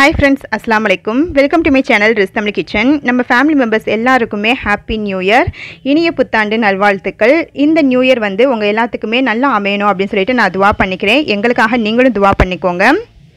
hi friends அஸ்லாம் வலைக்கும் welcome to my channel Riz Tamil kitchen நம்ம ஃபேமிலி மெம்பர்ஸ் எல்லாருக்குமே ஹாப்பி நியூ இயர் இனிய புத்தாண்டு நல்வாழ்த்துக்கள் இந்த நியூ இயர் வந்து உங்கள் எல்லாத்துக்குமே நல்லா அமையணும் அப்படின்னு சொல்லிட்டு நான் துவா பண்ணிக்கிறேன் எங்களுக்காக நீங்களும் துவா பண்ணிக்கோங்க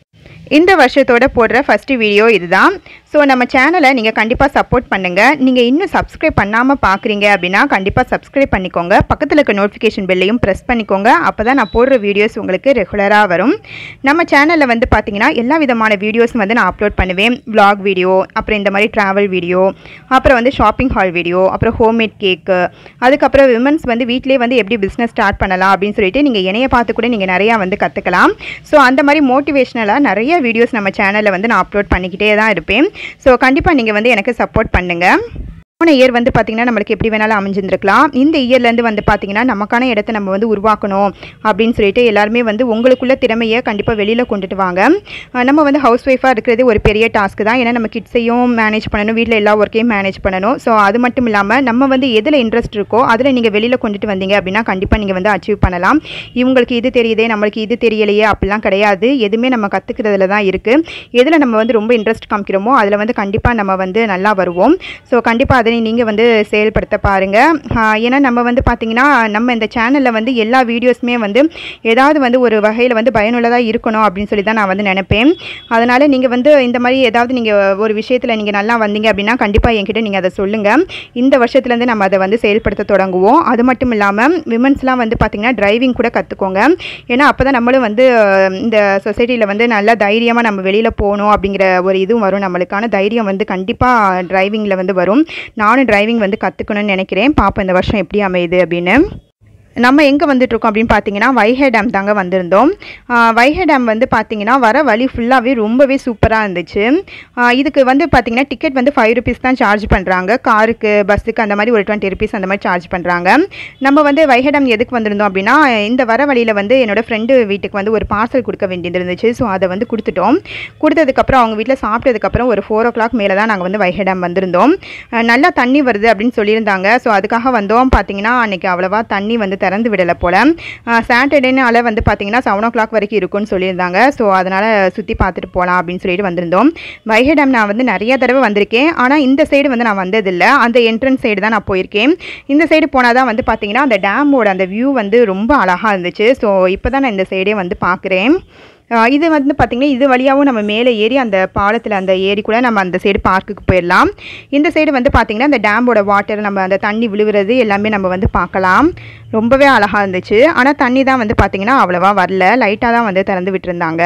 இந்த வருஷத்தோட போடுற ஃபஸ்ட்டு வீடியோ இதுதான் ஸோ நம்ம சேனலை நீங்கள் கண்டிப்பாக சப்போர்ட் பண்ணுங்கள் நீங்கள் இன்னும் சப்ஸ்கிரைப் பண்ணாமல் பார்க்குறீங்க அப்படின்னா கண்டிப்பாக சப்ஸ்கிரைப் பண்ணிக்கோங்க பக்கத்தில் இருக்க நோட்டிஃபிகேஷன் பெல்லையும் ப்ரெஸ் பண்ணிக்கோங்க அப்போ தான் நான் போடுற வீடியோஸ் உங்களுக்கு ரெகுலராக வரும் நம்ம சேனலில் வந்து பார்த்தீங்கன்னா எல்லா விதமான வீடியோஸும் வந்து நான் அப்லோட் பண்ணுவேன் vlog வீடியோ அப்புறம் இந்த மாதிரி ட்ராவல் வீடியோ அப்புறம் வந்து ஷாப்பிங் ஹால் வீடியோ அப்புறம் ஹோம்மேட் கேக்கு அதுக்கப்புறம் விமன்ஸ் வந்து வீட்டிலே வந்து எப்படி பிஸ்னஸ் ஸ்டார்ட் பண்ணலாம் அப்படின்னு சொல்லிட்டு நீங்கள் இணைய பார்த்து கூட நீங்கள் நிறையா வந்து கற்றுக்கலாம் ஸோ அந்த மாதிரி மோட்டிவேஷ்னலாக நிறைய வீடியோஸ் நம்ம சேனலில் வந்து நான் அப்லோட் பண்ணிக்கிட்டே தான் இருப்பேன் ஸோ கண்டிப்பாக நீங்கள் வந்து எனக்கு சப்போர்ட் பண்ணுங்கள் போன இயர் வந்து பார்த்திங்கன்னா நம்மளுக்கு எப்படி வேணாலும் அமைஞ்சிருந்துருக்கலாம் இந்த இயர்லேருந்து வந்து பார்த்திங்கன்னா நமக்கான இடத்த நம்ம வந்து உருவாக்கணும் அப்படின்னு சொல்லிட்டு எல்லாருமே வந்து உங்களுக்குள்ள திறமையை கண்டிப்பாக வெளியில் கொண்டுட்டு வாங்க அஹ் நம்ம வந்து ஹவுஸ் ஒய்ஃபாக இருக்கிறது ஒரு பெரிய டாஸ்க் தான் ஏன்னா நம்ம கிட்ஸையும் மேனேஜ் பண்ணணும் வீட்டில் எல்லா ஒர்க்கையும் மேனேஜ் பண்ணணும் ஸோ அது மட்டும் இல்லாமல் நம்ம வந்து எதில் இன்ட்ரெஸ்ட் இருக்கோ அதில் நீங்கள் வெளியில் கொண்டுட்டு வந்தீங்க அப்படின்னா கண்டிப்பாக நீங்கள் வந்து அச்சீவ் பண்ணலாம் இவங்களுக்கு இது தெரியுதே நம்மளுக்கு இது தெரியலையே அப்படிலாம் கிடையாது எதுவுமே நம்ம கற்றுக்கிறதுல தான் இருக்குது எதில் நம்ம வந்து ரொம்ப இன்ட்ரெஸ்ட் காமிக்கிறோமோ அதில் வந்து கண்டிப்பாக நம்ம வந்து நல்லா வருவோம் ஸோ கண்டிப்பாக அதனை நீங்கள் வந்து செயல்படுத்த பாருங்கள் ஏன்னா நம்ம வந்து பார்த்திங்கன்னா நம்ம இந்த சேனலில் வந்து எல்லா வீடியோஸுமே வந்து ஏதாவது வந்து ஒரு வகையில் வந்து பயனுள்ளதாக இருக்கணும் அப்படின்னு சொல்லி தான் நான் வந்து நினைப்பேன் அதனால் நீங்கள் வந்து இந்த மாதிரி ஏதாவது நீங்கள் ஒரு விஷயத்தில் நீங்கள் நல்லா வந்தீங்க அப்படின்னா கண்டிப்பாக என்கிட்ட நீங்கள் அதை சொல்லுங்கள் இந்த வருஷத்துலேருந்து நம்ம அதை வந்து செயல்படுத்த தொடங்குவோம் அது மட்டும் இல்லாமல் விமன்ஸ்லாம் வந்து பார்த்திங்கன்னா டிரைவிங் கூட கற்றுக்கோங்க ஏன்னா அப்போ தான் நம்மளும் வந்து அஹ், இந்த சொசைட்டியில் வந்து நல்லா தைரியமாக நம்ம வெளியில் போகணும் அப்படிங்கிற ஒரு இதுவும் வரும் நம்மளுக்கான தைரியம் வந்து கண்டிப்பாக டிரைவிங்கில் வந்து வரும் நானும் டிரைவிங் வந்து கற்றுக்கணும்னு நினைக்கிறேன் பாப்போம் இந்த வருஷம் எப்படி அமையுது அப்படின்னு நம்ம எங்கே வந்துட்டுருக்கோம் அப்படின்னு பார்த்தீங்கன்னா வைகை டேம் தாங்க வந்திருந்தோம் ஆஹ் வைகை டேம் வந்து பார்த்தீங்கன்னா வர வழி ஃபுல்லாகவே ரொம்பவே சூப்பராக இருந்துச்சு ஆஹ் இதுக்கு வந்து பார்த்தீங்கன்னா டிக்கெட் வந்து ஃபைவ் ருபீஸ் தான் சார்ஜ் பண்ணுறாங்க காருக்கு பஸ்ஸுக்கு அந்த மாதிரி ஒரு டுவெண்ட்டி ருபீஸ் அந்த மாதிரி சார்ஜ் பண்ணுறாங்க நம்ம வந்து வைகை டேம் எதுக்கு வந்திருந்தோம் அப்படின்னா இந்த வர வழியில் வந்து என்னோட ஃப்ரெண்டு வீட்டுக்கு வந்து ஒரு பார்சல் கொடுக்க வேண்டியது இருந்துச்சு ஸோ அதை வந்து கொடுத்துட்டோம் கொடுத்ததுக்கப்புறம் அவங்க வீட்டில் சாப்பிட்டதுக்கப்புறம் ஒரு ஃபோர் ஓ கிளாக் மேலே தான் நாங்கள் வந்து வைகை டேம் வந்திருந்தோம் ஆஹ் நல்லா தண்ணி வருது அப்படின்னு சொல்லியிருந்தாங்க ஸோ அதுக்காக வந்தோம் பார்த்தீங்கன்னா அன்றைக்கி அவ்வளோவா தண்ணி வந்து திறந்து விடலை போல் சாட்டர்டேனால வந்து பார்த்தீங்கன்னா செவன் ஓ கிளாக் வரைக்கும் இருக்கும்னு சொல்லியிருந்தாங்க ஸோ அதனால் சுற்றி பார்த்துட்டு போகலாம் அப்படின்னு சொல்லிட்டு வந்திருந்தோம் வைகை டேம் நான் வந்து நிறைய தடவை வந்திருக்கேன் ஆனால் இந்த சைடு வந்து நான் வந்ததில்லை அந்த என்ட்ரன்ஸ் சைடு தான் நான் போயிருக்கேன் இந்த சைடு போனால் தான் வந்து பார்த்தீங்கன்னா அந்த டேமோட அந்த வியூ வந்து ரொம்ப அழகாக இருந்துச்சு ஸோ இப்போ தான் நான் இந்த சைடே வந்து பார்க்குறேன் ஆஹ் இது வந்து பார்த்திங்கன்னா இது வழியாகவும் நம்ம மேலே ஏறி அந்த பாலத்தில் அந்த ஏரி கூட நம்ம அந்த சைடு பார்க்குக்கு போயிடலாம் இந்த சைடு வந்து பார்த்திங்கன்னா அந்த டேமோட வாட்டர் நம்ம அந்த தண்ணி விழுவுறது எல்லாமே நம்ம வந்து பார்க்கலாம் ரொம்பவே அழகாக இருந்துச்சு ஆனால் தண்ணி தான் வந்து பார்த்திங்கன்னா அவ்வளோவா வரல லைட்டாக தான் வந்து திறந்து விட்டுருந்தாங்க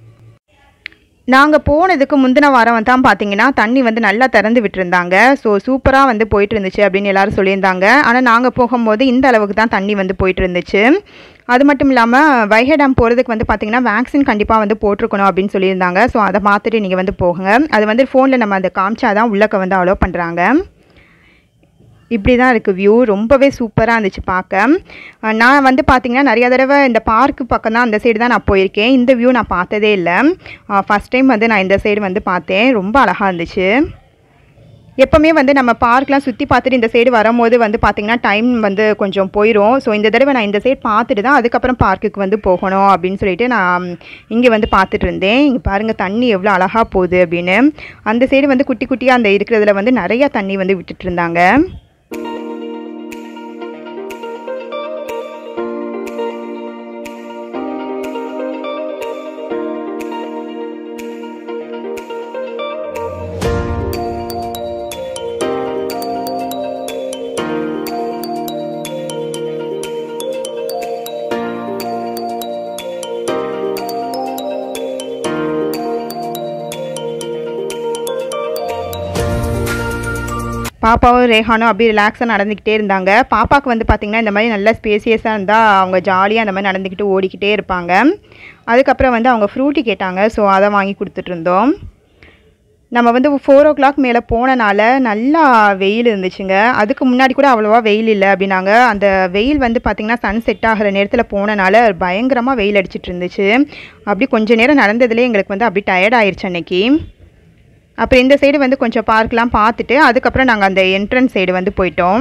நாங்கள் போனதுக்கு முந்தின வாரம் தான் பார்த்தீங்கன்னா தண்ணி வந்து நல்லா திறந்து விட்டுருந்தாங்க ஸோ சூப்பராக வந்து போயிட்டு இருந்துச்சு அப்படின்னு எல்லாரும் சொல்லியிருந்தாங்க ஆனால் நாங்கள் போகும்போது இந்த அளவுக்கு தான் தண்ணி வந்து போயிட்டு இருந்துச்சு அது மட்டும் இல்லாமல் வைகை டேம் போகிறதுக்கு வந்து பார்த்தீங்கன்னா வேக்சின் கண்டிப்பாக வந்து போட்டிருக்கணும் அப்படின்னு சொல்லியிருந்தாங்க ஸோ அதை பார்த்துட்டு நீங்கள் வந்து போங்க அது வந்து ஃபோனில் நம்ம அதை காமிச்சா தான் உள்ளக்க வந்து அலோவ் பண்ணுறாங்க இப்படி தான் இருக்குது வியூ ரொம்பவே சூப்பராக இருந்துச்சு பார்க்க அஹ் நான் வந்து பார்த்திங்கன்னா நிறைய தடவை இந்த பார்க்கு பக்கம் தான் அந்த சைடு தான் நான் போயிருக்கேன் இந்த வியூ நான் பார்த்ததே இல்லை ஃபஸ்ட் டைம் வந்து நான் இந்த சைடு வந்து பார்த்தேன் ரொம்ப அழகாக இருந்துச்சு எப்போவுமே வந்து நம்ம பார்க்லாம் சுற்றி பார்த்துட்டு இந்த சைடு வரும்போது வந்து பார்த்திங்கன்னா டைம் வந்து கொஞ்சம் போயிடும் ஸோ இந்த தடவை நான் இந்த சைடு பார்த்துட்டு தான் அதுக்கப்புறம் பார்க்குக்கு வந்து போகணும் அப்படின்னு சொல்லிட்டு நான் இங்கே வந்து பார்த்துட்டு இருந்தேன் இங்கே பாருங்கள் தண்ணி எவ்வளோ அழகாக போகுது அப்படின்னு அந்த சைடு வந்து குட்டி குட்டியாக அந்த இருக்கிறதுல வந்து நிறையா தண்ணி வந்து விட்டுட்டு இருந்தாங்க பாப்பாவும் ரேஹானும் அப்படியே ரிலாக்ஸாக நடந்துக்கிட்டே இருந்தாங்க பாப்பாவுக்கு வந்து பார்த்திங்கன்னா இந்த மாதிரி நல்ல ஸ்பேசியஸாக இருந்தால் அவங்க ஜாலியாக அந்த மாதிரி நடந்துக்கிட்டு ஓடிக்கிட்டே இருப்பாங்க அதுக்கப்புறம் வந்து அவங்க ஃப்ரூட்டி கேட்டாங்க ஸோ அதை வாங்கி கொடுத்துட்டு இருந்தோம் நம்ம வந்து ஃபோர் ஓ கிளாக் மேலே போனனால நல்லா வெயில் இருந்துச்சுங்க அதுக்கு முன்னாடி கூட அவ்வளோவா வெயில் இல்லை அப்படின்னாங்க அந்த வெயில் வந்து பார்த்திங்கன்னா சன் செட் ஆகிற நேரத்தில் போனனால பயங்கரமாக வெயில் அடிச்சிட்டு இருந்துச்சு அப்படி கொஞ்ச நேரம் நடந்ததுலேயே எங்களுக்கு வந்து அப்படி டயர்ட் ஆயிடுச்சு அன்னைக்கு அப்புறம் இந்த சைடு வந்து கொஞ்சம் பார்க்லாம் பார்த்துட்டு அதுக்கப்புறம் நாங்கள் அந்த என்ட்ரன்ஸ் சைடு வந்து போயிட்டோம்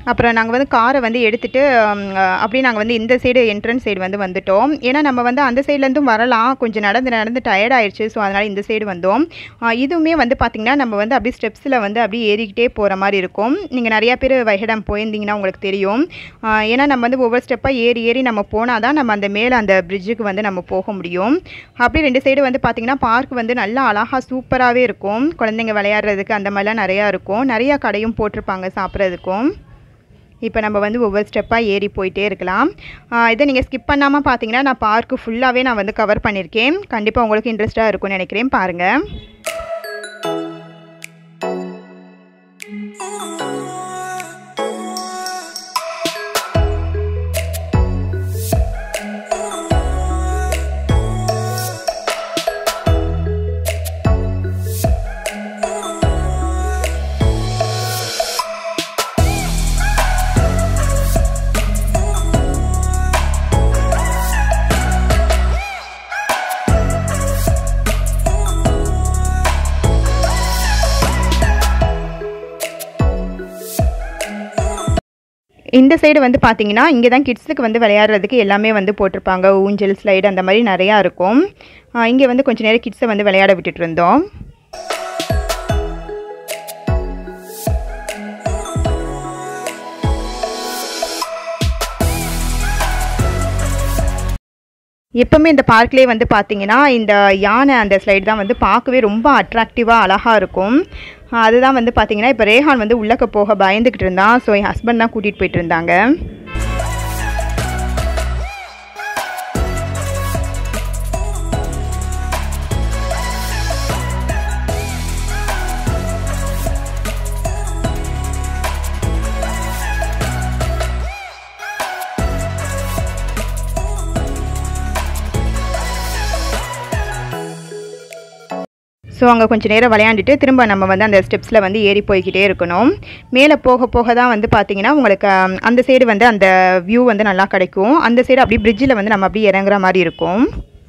அப்புறம் நாங்கள் வந்து காரை வந்து எடுத்துகிட்டு அப்படியே நாங்கள் வந்து இந்த சைடு என்ட்ரன்ஸ் சைடு வந்து வந்துட்டோம் ஏன்னா நம்ம வந்து அந்த சைட்லேருந்தும் வரலாம் கொஞ்சம் நடந்து நடந்து டயர்ட் ஆயிடுச்சு ஸோ அதனால் இந்த சைடு வந்தோம் ஆ, இதுவுமே வந்து பார்த்திங்கன்னா நம்ம வந்து அப்படியே ஸ்டெப்ஸில் வந்து அப்படியே ஏறிக்கிட்டே போகிற மாதிரி இருக்கும் நீங்கள் நிறையா பேர் வைகடம் போயிருந்தீங்கன்னா உங்களுக்கு தெரியும் ஆ, ஏன்னா நம்ம வந்து ஒவ்வொரு ஸ்டெப்பாக ஏறி ஏறி நம்ம போனால் தான் நம்ம அந்த மேலே அந்த பிரிட்ஜுக்கு வந்து நம்ம போக முடியும் அப்படியே ரெண்டு சைடு வந்து பார்த்திங்கன்னா பார்க் வந்து நல்லா அழகாக சூப்பராகவே இருக்கும் குழந்தைங்க விளையாடுறதுக்கு அந்த மாதிரிலாம் நிறையா இருக்கும் நிறையா கடையும் போட்டிருப்பாங்க சாப்பிட்றதுக்கும் இப்போ நம்ம வந்து ஒவ்வொரு ஸ்டெப்பாக ஏறி போயிட்டே இருக்கலாம் ஆஹ் இதை நீங்கள் ஸ்கிப் பண்ணாமல் பார்த்தீங்கன்னா நான் பார்க்கு ஃபுல்லாகவே நான் வந்து கவர் பண்ணியிருக்கேன் கண்டிப்பாக உங்களுக்கு இன்ட்ரெஸ்ட்டாக இருக்கும்னு நினைக்கிறேன் பாருங்கள் இந்த சைடு வந்து பார்த்தீங்கன்னா இங்கே தான் கிட்ஸுக்கு வந்து விளையாடுறதுக்கு எல்லாமே வந்து போட்டிருப்பாங்க ஊஞ்சல் ஸ்லைடு அந்த மாதிரி நிறையா இருக்கும் இங்கே வந்து கொஞ்சம் நேரம் கிட்ஸை வந்து விளையாட விட்டுட்டு இருந்தோம் எப்போவுமே இந்த பார்க்லேயே வந்து பார்த்தீங்கன்னா இந்த யானை அந்த ஸ்லைடு தான் வந்து பார்க்கவே ரொம்ப அட்ராக்டிவாக அழகாக இருக்கும் ஆஹ் அதுதான் வந்து பார்த்தீங்கன்னா இப்போ ரேஹான் வந்து உள்ளக்க போக பயந்துக்கிட்டு இருந்தான் ஸோ என் ஹஸ்பண்ட் தான் கூட்டிகிட்டு போயிட்டு இருந்தாங்க ஸோ அங்கே கொஞ்சம் நேரம் விளையாண்டுட்டு திரும்ப நம்ம வந்து அந்த ஸ்டெப்ஸில் வந்து ஏறி போய்க்கிட்டே இருக்கணும் மேலே போக போக தான் வந்து பார்த்தீங்கன்னா உங்களுக்கு ஆம், அந்த சைடு வந்து அந்த வியூ வந்து நல்லா கிடைக்கும் அந்த சைடு அப்படியே பிரிட்ஜில் வந்து நம்ம அப்படியே இறங்குற மாதிரி இருக்கும்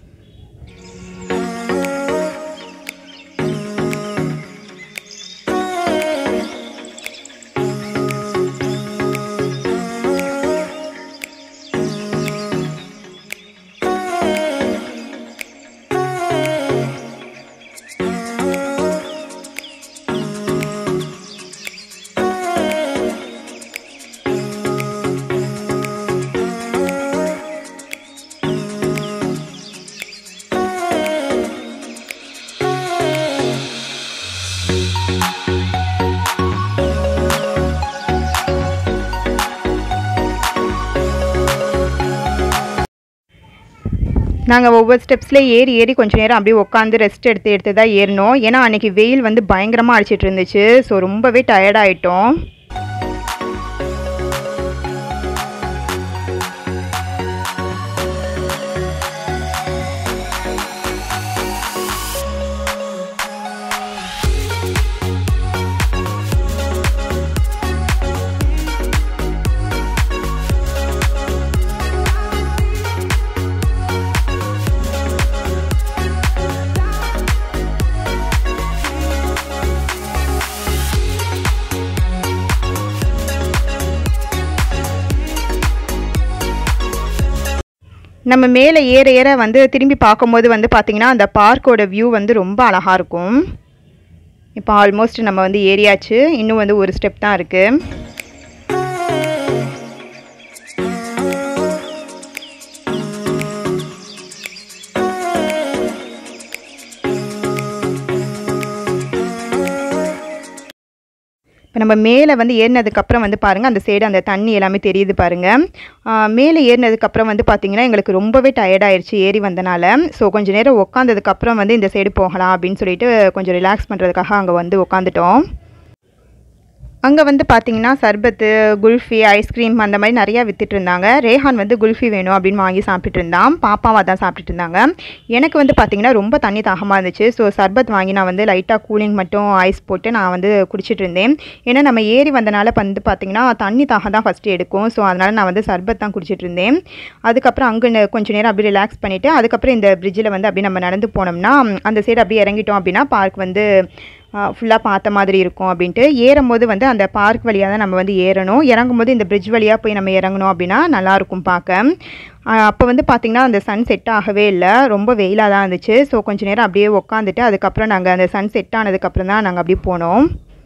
நாங்கள் ஒவ்வொரு ஸ்டெப்ஸ்லேயே ஏறி ஏறி கொஞ்சம் நேரம் அப்படியே உட்காந்து ரெஸ்ட் எடுத்து எடுத்து தான் ஏறினோம் ஏன்னா அன்றைக்கி வெயில் வந்து பயங்கரமாக அடிச்சிட்டு இருந்துச்சு ஸோ ரொம்பவே டயர்டாயிட்டோம் நம்ம மேலே ஏற ஏற வந்து திரும்பி பார்க்கும்போது வந்து பார்த்திங்கன்னா அந்த பார்க்கோட வியூ வந்து ரொம்ப அழகாக இருக்கும் இப்போ ஆல்மோஸ்ட் நம்ம வந்து ஏறியாச்சு இன்னும் வந்து ஒரு ஸ்டெப் தான் இருக்குது இப்போ நம்ம மேலே வந்து ஏறினதுக்கப்புறம் வந்து பாருங்கள் அந்த சைடு அந்த தண்ணி எல்லாமே தெரியுது பாருங்கள் மேலே ஏறினதுக்கப்புறம் வந்து பார்த்திங்கன்னா எங்களுக்கு ரொம்பவே டயர்டாயிருச்சு ஏறி வந்தனால ஸோ கொஞ்சம் நேரம் உட்காந்ததுக்கப்புறம் வந்து இந்த சைடு போகலாம் அப்படின்னு சொல்லிட்டு கொஞ்சம் ரிலாக்ஸ் பண்ணுறதுக்காக அங்கே வந்து உட்காந்துட்டோம் அங்கே வந்து பார்த்தீங்கன்னா சர்பத்து குல்ஃபி ஐஸ்கிரீம் அந்த மாதிரி நிறையா வித்துட்டு இருந்தாங்க ரேஹான் வந்து குல்ஃபி வேணும் அப்படின்னு வாங்கி சாப்பிட்டுட்டு இருந்தான் பாப்பாவும் அதான் சாப்பிட்டுட்டு இருந்தாங்க எனக்கு வந்து பார்த்தீங்கன்னா ரொம்ப தண்ணி தாகமாக இருந்துச்சு ஸோ சர்பத் வாங்கி நான் வந்து லைட்டாக கூலிங் மட்டும் ஐஸ் போட்டு நான் வந்து குடிச்சிட்டு இருந்தேன் ஏன்னா நம்ம ஏறி வந்தனால வந்து பார்த்தீங்கன்னா தண்ணி தாகம் தான் ஃபஸ்ட்டு எடுக்கும் ஸோ அதனால் நான் வந்து சர்பத் தான் குடிச்சிட்டு இருந்தேன் அதுக்கப்புறம் அங்கே கொஞ்சம் நேரம் அப்படியே ரிலாக்ஸ் பண்ணிவிட்டு அதுக்கப்புறம் இந்த பிரிட்ஜில் வந்து அப்படியே நம்ம நடந்து போனோம்னா அந்த சைடு அப்படியே இறங்கிட்டோம் அப்படின்னா பார்க் வந்து ஃபுல்லாக பார்த்த மாதிரி இருக்கும் அப்படின்ட்டு ஏறும்போது வந்து அந்த பார்க் வழியாக தான் நம்ம வந்து ஏறணும் இறங்கும்போது இந்த பிரிட்ஜ் வழியாக போய் நம்ம இறங்கணும் அப்படின்னா நல்லாயிருக்கும் பார்க்க அப்போ வந்து பார்த்திங்கன்னா அந்த சன் செட் ஆகவே இல்லை ரொம்ப வெயிலாக தான் இருந்துச்சு ஸோ கொஞ்சம் நேரம் அப்படியே உட்காந்துட்டு அதுக்கப்புறம் நாங்கள் அந்த சன் செட் ஆனதுக்கப்புறம் தான் நாங்கள் அப்படியே போனோம்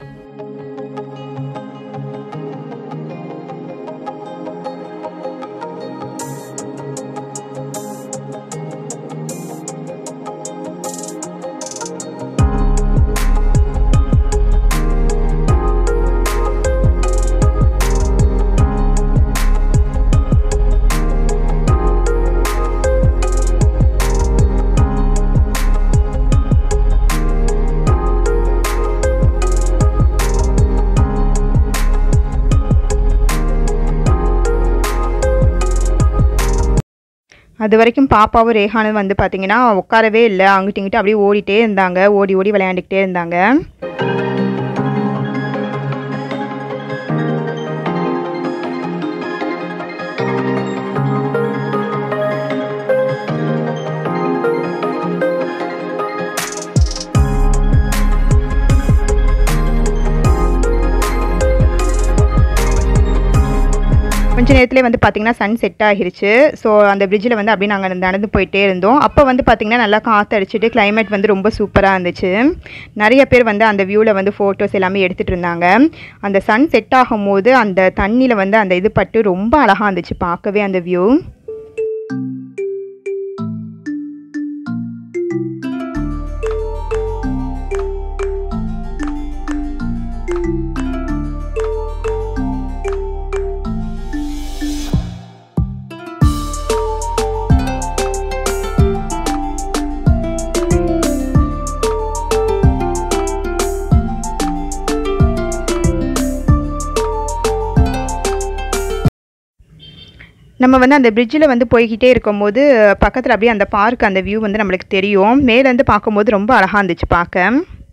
அது வரைக்கும் பாப்பாவும் ரேஹானும் வந்து பார்த்திங்கன்னா உட்காரவே இல்லை அங்கிட்டு இங்கிட்டு அப்படியே ஓடிட்டே இருந்தாங்க ஓடி ஓடி விளையாண்டுக்கிட்டே இருந்தாங்க கொஞ்ச நேரத்துலேயே வந்து பார்த்திங்கன்னா சன் செட் ஆகிருச்சு ஸோ அந்த பிரிட்ஜில் வந்து அப்படியே நாங்கள் நடந்து போயிட்டே இருந்தோம் அப்போ வந்து பார்த்திங்கன்னா நல்லா காற்று அடிச்சுட்டு கிளைமேட் வந்து ரொம்ப சூப்பராக இருந்துச்சு நிறைய பேர் வந்து அந்த வியூவில் வந்து ஃபோட்டோஸ் எல்லாமே எடுத்துகிட்டு இருந்தாங்க அந்த சன் செட் ஆகும்போது அந்த தண்ணியில் வந்து அந்த இது பட்டு ரொம்ப அழகாக இருந்துச்சு பார்க்கவே அந்த வியூ நம்ம வந்து அந்த பிரிட்ஜில் வந்து போய்கிட்டே இருக்கும்போது பக்கத்தில் அப்படியே அந்த பார்க் அந்த வியூ வந்து நம்மளுக்கு தெரியும் மேலேருந்து பார்க்கும்போது ரொம்ப அழகாக இருந்துச்சு பார்க்க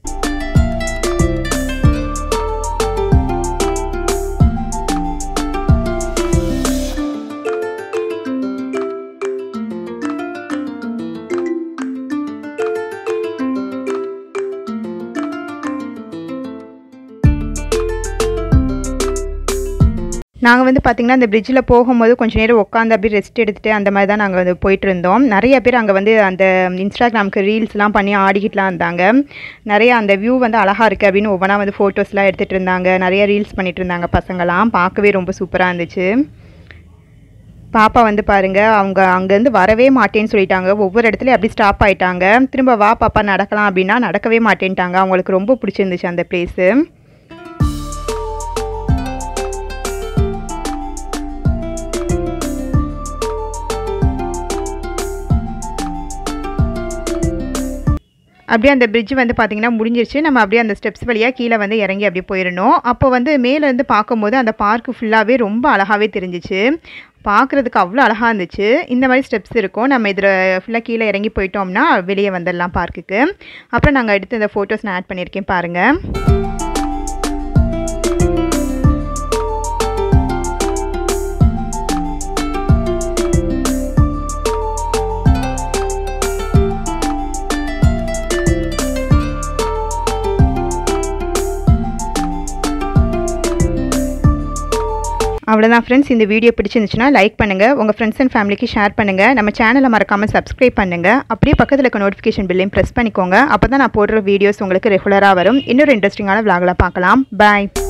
நாங்கள் வந்து பார்த்திங்கன்னா அந்த பிரிட்ஜில் போகும்போது கொஞ்சம் நேரம் உட்காந்து அப்படியே ரெஸ்ட் எடுத்துகிட்டு அந்த மாதிரி தான் நாங்கள் வந்து போயிட்டு இருந்தோம் நிறைய பேர் அங்கே வந்து அந்த இன்ஸ்டாகிராமுக்கு ரீல்ஸ்லாம் பண்ணி ஆடிக்கிட்டுலாம் இருந்தாங்க நிறைய அந்த வியூ வந்து அழகாக இருக்குது அப்படின்னு ஒவ்வொன்றா வந்து ஃபோட்டோஸ்லாம் எடுத்துகிட்டு இருந்தாங்க நிறைய ரீல்ஸ் பண்ணிகிட்டு இருந்தாங்க பசங்களாம் பார்க்கவே ரொம்ப சூப்பராக இருந்துச்சு பாப்பா வந்து பாருங்க அவங்க அங்கேருந்து வரவே மாட்டேன்னு சொல்லிட்டாங்க ஒவ்வொரு இடத்துலையும் அப்படி ஸ்டாப் ஆயிட்டாங்க திரும்ப வா பாப்பா நடக்கலாம் அப்படின்னா நடக்கவே மாட்டேன்ட்டாங்க அவங்களுக்கு ரொம்ப பிடிச்சிருந்துச்சு அந்த பிளேஸு அப்படியே அந்த பிரிட்ஜ் வந்து பார்த்திங்கன்னா முடிஞ்சிருச்சு நம்ம அப்படியே அந்த ஸ்டெப்ஸ் வழியாக கீழே வந்து இறங்கி அப்படியே போயிடணும் அப்போ வந்து மேலேருந்து பார்க்கும்போது அந்த பார்க்கு ஃபுல்லாகவே ரொம்ப அழகாகவே தெரிஞ்சிச்சு பார்க்குறதுக்கு அவ்வளோ அழகாக இருந்துச்சு இந்த மாதிரி ஸ்டெப்ஸ் இருக்கும் நம்ம இதில் ஃபுல்லாக கீழே இறங்கி போயிட்டோம்னா வெளியே வந்துடலாம் பார்க்குக்கு அப்புறம் நாங்கள் எடுத்து இந்த ஃபோட்டோஸ் நான் ஆட் பண்ணியிருக்கேன் பாருங்கள் அவ்வளோதான் ஃப்ரெண்ட்ஸ் இந்த வீடியோ பிடிச்சிருந்துச்சுன்னா லைக் பண்ணுங்கள் உங்கள் ஃப்ரெண்ட்ஸ் அண்ட் ஃபேமிலிக்கு ஷேர் பண்ணுங்கள் நம்ம சேனலை மறக்காமல் சப்ஸ்கிரைப் பண்ணுங்கள் அப்படியே பக்கத்தில் இருக்க நோட்டிஃபிகேஷன் பில்லையும் ப்ரெஸ் பண்ணிக்கோங்க அப்போ தான் நான் போடுற வீடியோஸ் உங்களுக்கு ரெகுலராக வரும் இன்னொரு இன்ட்ரெஸ்டிங்கான விளாகில் பார்க்கலாம் பாய்